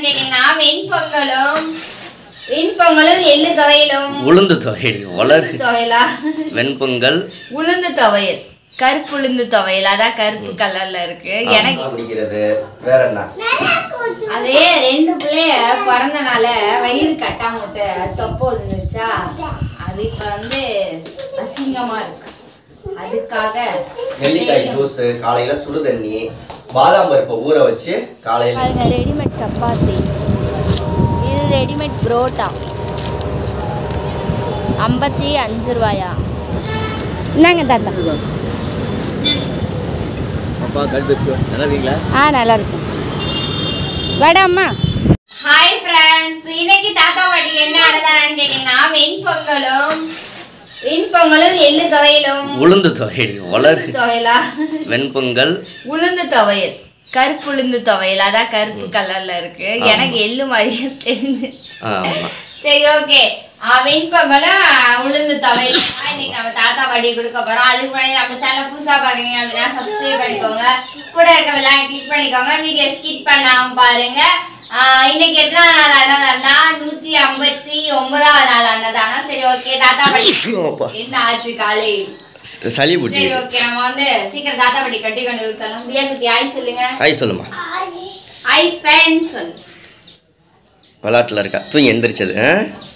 கேட்டீங்கன்னா வெண்பொங்கலும் வெண்பொங்கலும் எள்ளு துவையலும் உளுந்து துவையல் வளர் உளுந்து துவையலா வெண்பொங்கல் உளுந்து துவையல் கருப்பு உளுந்து துவையல் அதான் கருப்பு கலர்ல இருக்கு எனக்கு குடிக்கிறது வேற என்ன அதே ரெண்டு பிள்ளைய பிறந்தனால வயிறு கட்டாம விட்டு தொப்பை விழுந்துச்சா அது இப்ப வந்து அசிங்கமா இருக்கு அதுக்காக நெல்லிக்காய் ஜூஸ் காலையில சுடு தண்ணி பாதாம் பருப்பை ஊற வச்சு காலையில பாருங்க ரெடிமேட் சப்பாத்தி இது ரெடிமேட் புரோட்டா ஐம்பத்தி அஞ்சு ரூபாயா என்னங்க தாத்தா அப்பா கட்டு நல்லா இருக்கீங்களா ஆ நல்லா இருக்கும் வட அம்மா ஹாய் ஃப்ரெண்ட்ஸ் இன்னைக்கு தாத்தா பாட்டிக்கு என்ன அடதானு கேட்டீங்கன்னா வெண்பொங்கலும் வெண்பொங்கலும் எள்ளு துவையலும் உளுந்து துவையல் வளர் துவையலா வெண்பொங்கல் உளுந்து துவையல் கருப்பு உளுந்து துவையல் அதான் கருப்பு கலர்ல இருக்கு எனக்கு எள்ளு மாதிரியே தெரிஞ்சு ஆமா சரி ஓகே வெண்பொங்கலும் உளுந்து துவையல் தான் இன்னைக்கு நம்ம தாத்தா பாட்டி கொடுக்க போறோம் அதுக்கு முன்னாடி நம்ம சேனல் புதுசா பாக்குறீங்க அப்படின்னா சப்ஸ்கிரைப் பண்ணிக்கோங்க கூட இருக்க வெள்ளாம் கிளிக் பண்ணிக்கோங்க வீடியோ ஸ்கிப் பண்ணாம பாருங்க ஆஹ் இன்னைக்கு எத்தனாவது நாள் அன்னதானா நூத்தி ஐம்பத்தி ஒன்பதாவது நாள் அன்னதானா சரி ஓகே தாத்தா பாட்டி அப்பா. என்ன ஆச்சு காலை சளி புட்டி சரி ஓகே நம்ம வந்து சீக்கிரம் தாத்தா பாட்டி கட்டி கொண்டு விட்டணும் பிரியா குட்டி ஆய் சொல்லுங்க ஹாய் சொல்லுமா ஐ ஃபேன் சொல்லு விளாட்டுல இருக்கா தூங்கி எந்திரிச்சது ஆ?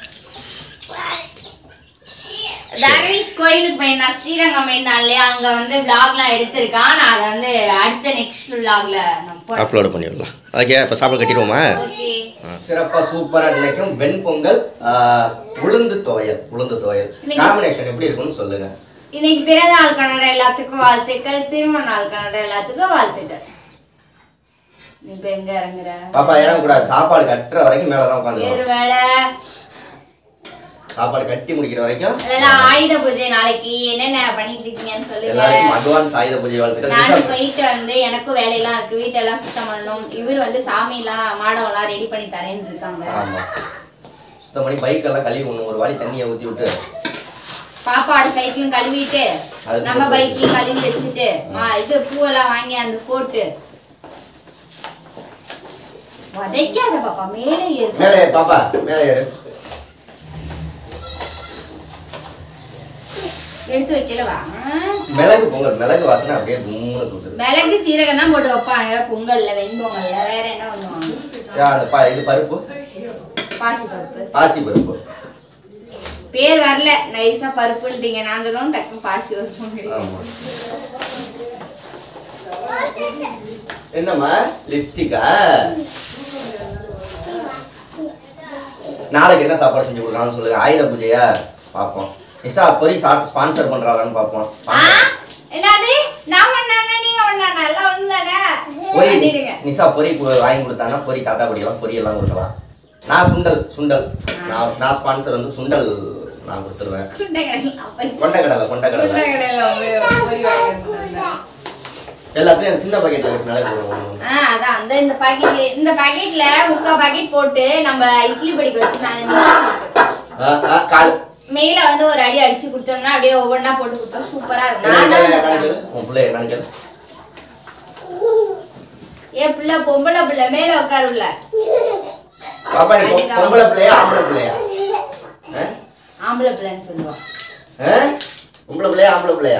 தர்வீஸ் கோயிலுக்கு போயிருந்தான் ஸ்ரீரங்கம் போயிருந்தான் இல்லையா அங்க வந்து விளாக்லாம் எடுத்திருக்கான் நான் அதை வந்து அடுத்த நெக்ஸ்ட் விளாக்ல நான் போடுறேன் அப்லோட் பண்ணிவிடலாம் ஓகே இப்போ சாப்பாடு கட்டிடுவோமா ஓகே சிறப்பா சூப்பரா நினைக்கும் வெண்பொங்கல் ஆ, உளுந்து துவையல் உளுந்து துவையல் இன்னைக்கு- காம்பினேஷன் எப்படி இருக்கும்னு சொல்லுங்க இன்னைக்கு பிறந்த நாள் கொண்டாட எல்லாத்துக்கும் வாழ்த்துக்கள் திருமண நாள் கொண்டாட எல்லாத்துக்கும் வாழ்த்துக்கள் நீ இப்ப எங்க இறங்குற பாப்பா இறங்க கூடாது சாப்பாடு கட்டுற வரைக்கும் மேலதான் உட்காந்து வேறு வேலை சாப்பாடு கட்டி முடிக்கிற வரைக்கும் இல்லைன்னா ஆயுத பூஜை நாளைக்கு என்னென்ன பண்ணிட்டு இருக்கீங்கன்னு சொல்லுங்க எல்லாருக்கும் அட்வான்ஸ் ஆயுத பூஜை வாழ்த்துக்கள் நானும் நிஷா, போயிட்டு வந்து எனக்கும் வேலையெல்லாம் இருக்கு வீட்டெல்லாம் சுத்தம் பண்ணணும் இவர் வந்து சாமியெல்லாம் மாடம்லாம் ரெடி பண்ணி தரேன்னு இருக்காங்க ஆமா சுத்தம் பண்ணி பைக் எல்லாம் கழுவி ஒண்ணு ஒரு வாளி தண்ணியை ஊத்தி விட்டு பாப்பாவோட சைக்கிளும் கழுவிட்டு அது நம்ம போட்டு. பைக்கையும் கழுவி வச்சுட்டு மா- இது பூவெல்லாம் வாங்கி அந்த போட்டு உதைக்காத பாப்பா மேலே ஏறு மேலே ஏறு, பாப்பா மேலே ஏறு எடுத்து வைக்கலவா மிளகு பொங்கல் மிளகு வாசனை அப்படியே கும்முன்னு தூக்குது மிளகு சீரகம் தான் போட்டு வைப்பாங்க பொங்கல்ல வெண்பொங்கல்ல வேற என்ன பண்ணுவாங்க யா, அந்த பா இது பருப்பு பாசி பருப்பு பாசி பருப்பு பேர் வரல நைஸா பருப்புன்றீங்க நான் சொல்லுவோம் டக்கு பாசி பருப்பு ஆமா என்னம்மா லிப்ஸ்டிக்கா நாளைக்கு என்ன சாப்பாடு செஞ்சு கொடுக்கலாம்னு சொல்லுங்க ஆயுத பூஜையா பார்ப்போம் நிஷா பொரி சாப்பிட்டு ஸ்பான்சர் பண்றாளான்னு பார்ப்போம் ஆ? என்னது நான் பண்ணானா நீங்க பண்ணானா எல்லாம் ஒண்ணுதானே பொரி பண்ணிடுங்க நிஷா பொரி கு- வாங்கி கொடுத்தாங்கன்னா பொரி தாத்தா படிக்கலாம் பொரி எல்லாம் கொடுக்கலாம் நான் சுண்டல் சுண்டல் நான் நான் ஸ்பான்சர் வந்து சுண்டல் நான் கொடுத்துருவேன் குண்டைக்கடலை அப்ப கொண்டக்கடலை கொண்டக்கடலை குண்டைக்கடலை வந்து பொரி வாங்கி கொடுத்தாங்க. எல்லாத்தையும் சின்ன பாக்கெட்ல இருக்கனால போதும் ஆ அதான் அந்த இந்த பாக்கெட்ல இந்த பாக்கெட்ல முக்கா பாக்கெட் போட்டு நம்ம இட்லி படிக்க வச்சு நான் ஆ, ஆ, கால் மேல வந்து ஒரு அடி அடிச்சு கொடுத்தோம்னா அப்படியே ஒவ்வொன்றா போட்டு கொடுத்தா சூப்பரா இருக்கும் நான் நினைக்கல, தான் நினைக்கல. உன் பிள்ளைய நினைக்கல. என் பிள்ளை பொம்பளை பிள்ளை மேல உட்காருல பாப்பா நீ பொ- பொம்பளை பிள்ளையா ஆம்பளை பிள்ளையா ஆ? ஆம்பளை பிள்ளைன்னு சொல்லுவான் ஆ? பொம்பளை பிள்ளையா ஆம்பளை பிள்ளையா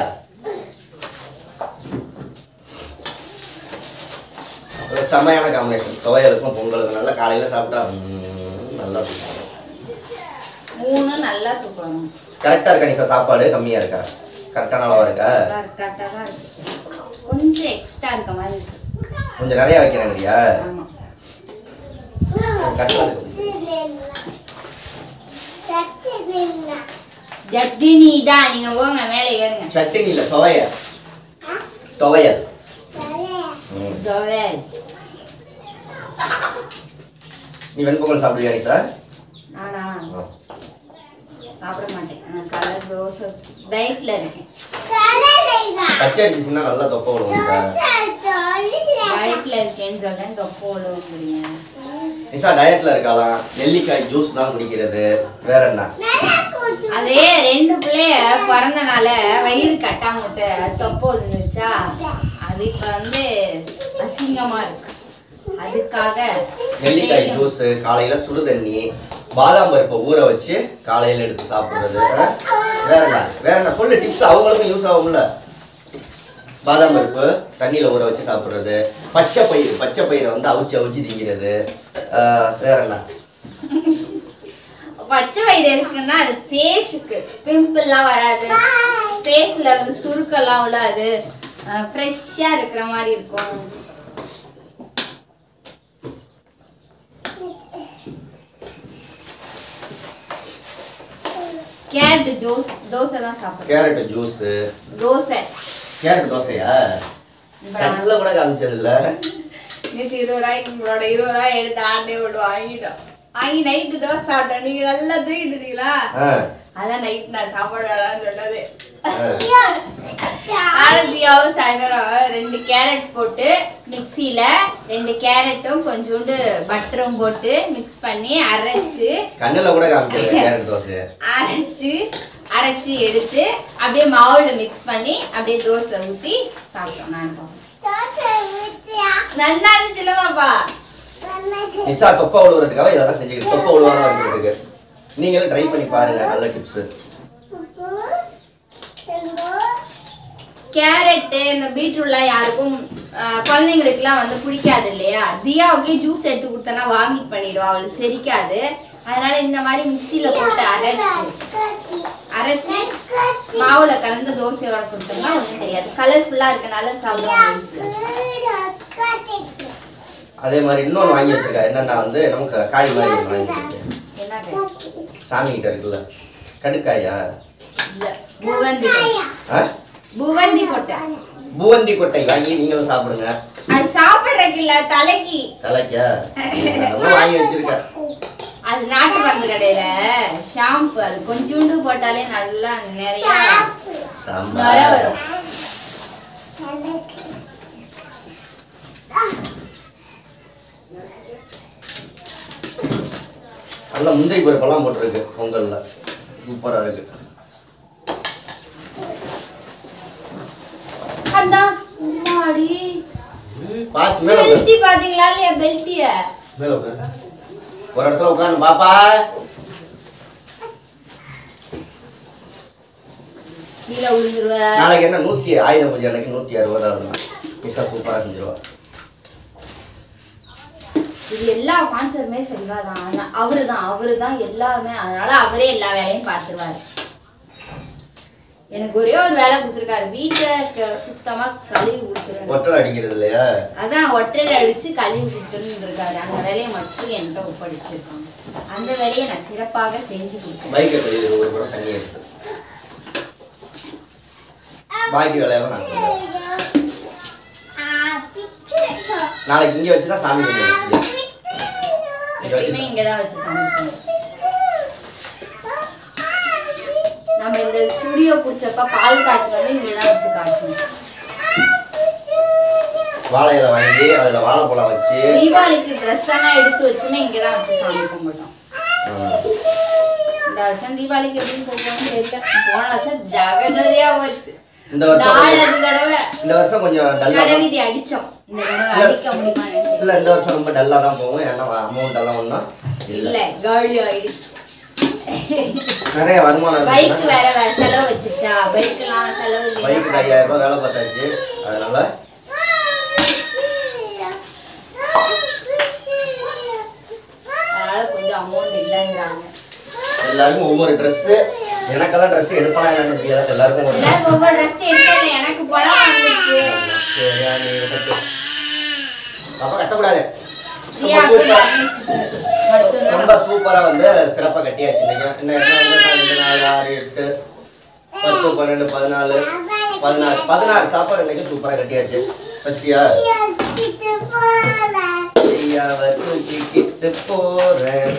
ஒரு செமையான காம்பினேஷன் துவையலுக்கும் பொங்கலுக்கும் நல்லா காலையில சாப்பிட்டா ம், நல்லா மூணு நல்லா தூக்கணும் கரெக்டா இருக்கா நிசா சாப்பாடு கம்மியா இருக்கா கரெக்டான அளவா இருக்கா கரெக்டாக தான் இருக்கு கொஞ்சம் எக்ஸ்ட்ரா இருக்க மாதிரி இருக்கு கொஞ்சம் நிறைய வைக்கிறேங்கறியா ஆமா கரெக்டா இருக்கு ஜத்தினி தான் நீங்க போங்க மேலே ஏறுங்க சட்டினி இல்ல துவையல் துவையல் ம். தோழை. நீ வெண்பொங்கல் சாப்பிடுவியா நிசா நானா ஆ. சாப்பிட மாட்டேன் நான் கலர் தோசை டயட்ல இருக்கேன் பச்சை அரிசி சின்ன நல்லா தொப்பை விடுவோம் நிசா டயட்ல இருக்கேன்னு சொல்றேன் தொப்பை விழுவுறீங்க நிசா டயட்ல இருக்காளாம் நெல்லிக்காய் ஜூஸ் தான் குடிக்கிறது வேற என்ன அதே ரெண்டு பிள்ளைய பிறந்தனால வயிறு கட்டாம விட்டு தொப்பை விழுந்துச்சா அது இப்ப வந்து அசிங்கமா இருக்கு அதுக்காக நெல்லிக்காய் daily- ஜூஸ் காலையில சுடு தண்ணி பாதாம் பருப்பை ஊற வச்சு காலையில எடுத்து சாப்பிடுறது ஆ? வேற என்ன வேற என்ன சொல்லு டிப்ஸ் அவங்களுக்கும் யூஸ் ஆகும்ல பாதாம் பருப்பு தண்ணியில ஊற வச்சு சாப்பிடுறது பச்சை பயிர் பச்சை பயிரை வந்து அவிச்சு அவிச்சு திங்கிறது ஆ, வேற என்ன பச்சை வயிறு எதுக்குன்னா அது ஃபேஸுக்கு பிம்பிள்லாம் வராது ஃபேஸ்ல வந்து சுருக்கெல்லாம் விடாது ஃப்ரெஷ்ஷா இருக்கிற மாதிரி இருக்கும் கேரட் ஜோஸ் தோசை தான் சாப்பிடுறேன் கேரட் ஜூஸ் தோசை கேரட் தோசையா கண்ணுல கூட காமிச்சது இல்ல நேற்று இருபது ரூபாய்க்கு உங்களோட இருபது ரூபாய் எடுத்து ஆண்டே விட்டு வாங்கிட்டோம் வாங்கி நைட்டு தோசை சாப்பிட்டோம் நீங்க நல்லா தூக்கிட்டுருக்கீங்களா ஆ, அதான் நைட் நான் சாப்பாடு வேணாம்னு சொன்னது ஆ. ஆனந்தியாவும் சாயந்தரம் ரெண்டு கேரட் போட்டு மிக்சியில ரெண்டு கேரட்டும் கொஞ்சோண்டு பட்டரும் போட்டு மிக்ஸ் பண்ணி அரைச்சு கண்ணுல கூட காமிச்சது கேரட் தோசை அரைச்சு அரைச்சு எடுத்து அப்படியே மாவுல மிக்ஸ் பண்ணி அப்படியே தோசை ஊத்தி சாப்பிட்டோம் நான் நல்லா இருந்துச்சுலமாப்பா நிஷா தொப்பை உழுவுறதுக்காக இதெல்லாம் செஞ்சுக்கிட்டு தொப்பை உழுவாம இருக்கிறதுக்கு நீங்களும் ட்ரை பண்ணி பாருங்க நல்ல டிப்ஸ் கேரட்டு இந்த பீட்ரூட்லாம் யாருக்கும் ஆஹ், குழந்தைங்களுக்குலாம் வந்து பிடிக்காது இல்லையா தியாவுக்கே ஜூஸ் எடுத்து கொடுத்தனா வாமிட் பண்ணிடுவா அவளுக்கு செரிக்காது அதனால இந்த மாதிரி மிக்சியில போட்டு அரைச்சு அரைச்சு மாவுல கலந்து தோசையோட கொடுத்தோம்னா ஒன்றும் தெரியாது கலர்ஃபுல்லா இருக்கனால சாப்பிடுவாங்க அதே மாதிரி இன்னொன்று வாங்கி வச்சிருக்கா என்னன்னா வந்து நமக்கு காய் மாதிரி ஒண்ணு வாங்கி வச்சிருக்கேன் என்னது சாமி கிட்ட இருக்குல்ல கடுக்காயா இல்ல பூவந்தி ஆ? பூவந்தி போட்டேன் பூவந்தி கொட்டை வாங்கி நீங்களும் சாப்பிடுங்க அது சாப்பிட்றதுக்கு இல்ல தலைக்கு தலைக்கா நம்ம வாங்கி வச்சிருக்கேன் அது நாட்டு மருந்து கடையில ஷாம்பு அது கொஞ்சோண்டு போட்டாலே நல்லா நிறைய நுரை சாம்பார் வரும் நல்ல முந்திரி பருப்பெல்லாம் போட்டிருக்கு பொங்கல்ல சூப்பரா இருக்கு அதான் முன்னாடி பார்த்து மேல உட்காரு. பெல்ட்டி பாத்தீங்களா இல்லையா பெல்ட்டிய மேல உட்காரு. ஒரு இடத்துல உட்காந்து பாப்பா கீழே விழுந்துருவ நாளைக்கு என்ன நூத்தி ஆயுத பூஜை அன்னைக்கு நூத்தி அறுபதாவது மிஸ்ஸா சூப்பரா செஞ்சிருவா இது எல்லா கான்சருமே செல்வாதான் ஆனா அவரு தான் அவரு தான் எல்லாமே அதனால அவரே எல்லா வேலையும் பார்த்துருவாரு எனக்கு ஒரே ஒரு வேலை கொடுத்துருக்காரு வீட்டை க- சுத்தமா கழுவி கொடுத்துருவேன் ஒட்டல் அடிக்கிறது இல்லையா அதான் ஒற்றையில அடிச்சு கழுவி கொடுத்துருன்னு இருக்காரு அந்த வேலையை மட்டும் என்கிட்ட ஒப்படைச்சிருக்காங்க அந்த வேலையை நான் சிறப்பாக செஞ்சு கொடுக்குறேன் பைக்கை கழுவி ஒரு குடம் தண்ணி எடுத்து பாக்கி வேலையெல்லாம் நான் செஞ்சேன். நாளைக்கு இங்க வச்சுதான் சாமி கும்பிடுவோம். இங்க எப்பயுமே வச்சு இங்கதான் வச்சு சமைப்போம் நம்ம இந்த ஸ்டுடியோ பிடிச்சப்ப பால் காய்ச்சல் வந்து இங்கதான் வச்சு காய்ச்சோம் வாழை இலை வாங்கி அதுல வாழைப்பழம் வச்சு தீபாவளிக்கு ட்ரெஸ் எல்லாம் எடுத்து வச்சுமே இங்கதான் வச்சு சாமி கும்பிட்டோம் ம், இந்த வருஷம் தீபாவளிக்கு எப்படி போகணும்னு தெரியல போன வருஷம் ஜகஜரியா போச்சு இந்த வருஷம் நாலு கொஞ்சம்- தடவை இந்த வருஷம் கொஞ்சம் டல்லா கடவிதி அடிச்சோம் இந்த தடவை அடிக்க முடியுமான்னு இல்ல இந்த வருஷம் ரொம்ப டல்லா தான் போகும் ஏன்னா அமௌண்ட் எல்லாம் ஒன்றும் இல்ல இல்ல காலி ஆயிடுச்சு நிறைய வருமானம் பைக் இருக்குன்னா வேற வேற செலவு வச்சுச்சா பைக்கெல்லாம் செலவு பைக்கு இல்லையா? ஐயாயிரம் ரூபாய் வேலை பார்த்தாச்சு அதனால அதனால கொஞ்சம் அமௌண்ட் இல்லைங்கிறாங்க எல்லாருக்கும் ஒவ்வொரு ட்ரெஸ் எனக்கெல்லாம் ட்ரெஸ் எடுப்பானா என்னன்னு தெரியாது எல்லாருக்கும் ஒரு எல்லாரும் ஒவ்வொரு ட்ரெஸ் எடுத்தேன் எனக்கு படம் வந்துச்சு சரியா நீ கட்டு அப்ப கட்டக்கூடாது தியாக்கு மட்டும்தான் ரொம்ப சூப்பரா வந்து சிறப்பா கட்டியாச்சு இன்னைக்கு சின்ன என்ன வந்து ரெண்டு நாலு ஆறு எட்டு பத்து பன்னெண்டு பதினாலு பதினாறு பதினாறு சாப்பாடு இன்னைக்கு சூப்பரா கட்டியாச்சு வச்சிட்டியா ஐயாவை தூக்கிக்கிட்டு போறேன்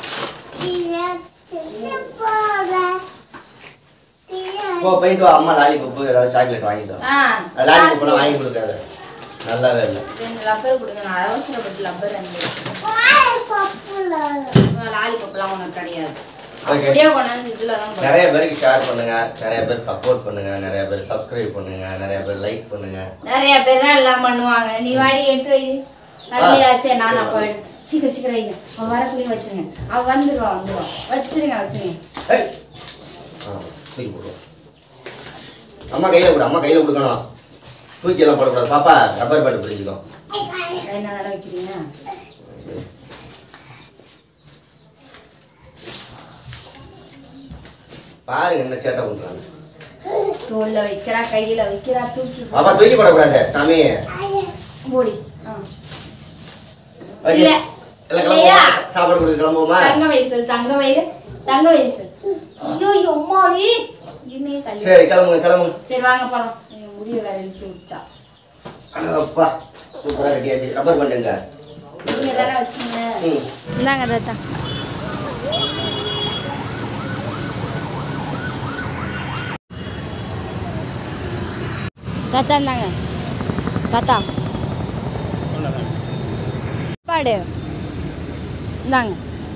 போ போயிட்டு வா அம்மா லாலிபப்பு ஏதாவது சாக்லேட் வாங்கிட்டு ஆ, லாலிபப்லாம் வாங்கி கொடுக்காத நல்லாவே இல்லை ரெண்டு லப்பர் கொடுக்கணும் அவசரப்பட்டு லப்பர் லாலிபப்லாம் உனக்கு கிடையாது Okay. அப்படியே கொண்டாந்து இதுல தான் போடுறேன். நிறைய பேருக்கு ஷேர் பண்ணுங்க நிறைய பேர் சப்போர்ட் பண்ணுங்க நிறைய பேர் சப்ஸ்கிரைப் பண்ணுங்க நிறைய பேர் லைக் பண்ணுங்க நிறைய பேர் தான் எல்லாம் பண்ணுவாங்க நீ வாடி எடுத்து வை தள்ளியாச்சே நான் அப்ப எடு- சீக்கிரம் சீக்கிரம் வைங்க அவ வரக்குள்ளேயும் வச்சிருங்க அவ வந்துருவா வந்துருவா வச்சிருங்க வச்சிருங்க ஏய். ஆ, தூக்கி போடுவோம். அம்மா கையில கொடு அம்மா கையில கொடுக்கணும் தூக்கி எல்லாம் போடக்கூடாது பாப்பா ரப்பர் பேண்ட் பிடிச்சிக்கோ என்ன வேலை வைக்கிறீங்க பாருங்க என்ன சேட்டை பண்றாங்க தோல்ல வைக்கிறா கையில வைக்கிறா தூக்கி பாப்பா தூக்கி போடக்கூடாது சாமி போடி ஆ. ஓகே. இல்ல. எல்லாம் இல்லையா? கிளம்புவோமா? சாப்பாடு கொடுத்து கிளம்புவோமா தங்க வயசு தங்க வயசு தங்க வயசு ஐயோ அம்மாடி இன்னையே தள்ளி சரி கிளம்புங்க கிளம்புங்க சரி வாங்க போலாம் என் முடிவு வேற இழுத்து விட்டா அப்பா சூப்பரா ரெடியாச்சு ரப்பர் பேண்டுங்க நீங்க தானே வச்சீங்க ம் இந்தாங்க தாத்தா தாத்தா இந்தாங்க தாத்தா பாடு இந்தாங்க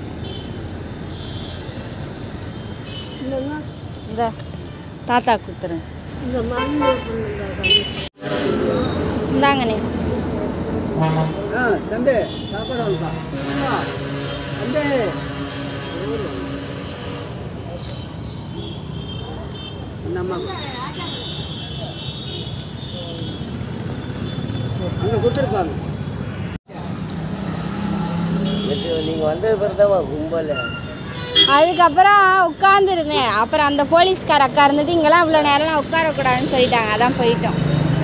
இந்த தாத்தா கொடுத்துருங்க இந்தாங்கண்ணே தம்பி சாப்பாடு வந்தா தம்பி என்னம்மா அங்கே கொடுத்துருப்பாங்க நீங்கள் வந்தது பிறகு தான் கும்பல் அதுக்கப்புறம் உட்காந்துருந்தேன் அப்புறம் அந்த போலீஸ்கார அக்கா இருந்துட்டு இங்கெல்லாம் இவ்வளோ நேரம்லாம் உட்காரக்கூடாதுன்னு சொல்லிட்டாங்க அதான் போயிட்டோம்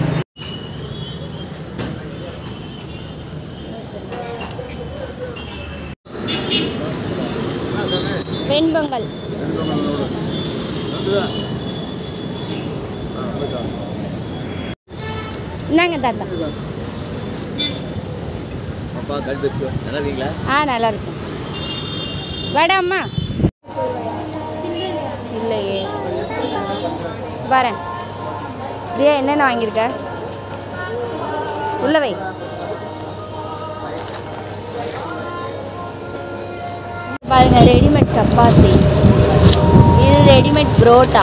வெண்பொங்கல் என்னங்க தாத்தா அப்பா கல் பேசுவோம் நல்லா இருக்கீங்களா ஆ நல்லா இருக்கும் வாடா அம்மா இல்லையே வரேன் தியா என்னென்ன வாங்கியிருக்க உள்ள வை பாருங்க ரெடிமேட் சப்பாத்தி இது ரெடிமேட் புரோட்டா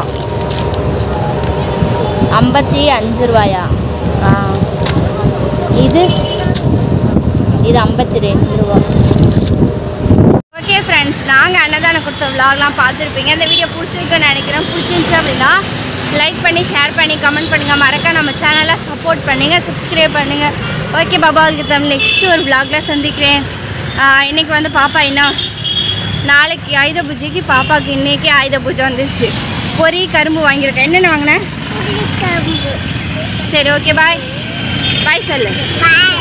ஐம்பத்தி அஞ்சு ரூபாயா ஆ இது இது ஐம்பத்தி ரெண்டு ரூபா ஓகே ஃப்ரெண்ட்ஸ் நாங்கள் அன்னதானம் கொடுத்த விலாக்லாம் பார்த்துருப்பீங்க இந்த வீடியோ பிடிச்சிருக்குன்னு நினைக்கிறேன் பிடிச்சிருந்துச்சு அப்படின்னா லைக் பண்ணி ஷேர் பண்ணி கமெண்ட் பண்ணுங்கள் மறக்க நம்ம சேனலை சப்போர்ட் பண்ணுங்கள் சப்ஸ்கிரைப் பண்ணுங்கள் ஓகே பாபா தமிழ் நெக்ஸ்ட் ஒரு vlogல சந்திக்கிறேன் ஆஹ் இன்னைக்கு வந்து பாப்பா இன்னும் நாளைக்கு ஆயுத பூஜைக்கு பாப்பாவுக்கு இன்னைக்கு ஆயுத பூஜை வந்துருச்சு பொரி கரும்பு வாங்கியிருக்கேன் என்னென்ன வாங்கினேன் சரி ஓகே பாய் பாய் சொல்லு Bye.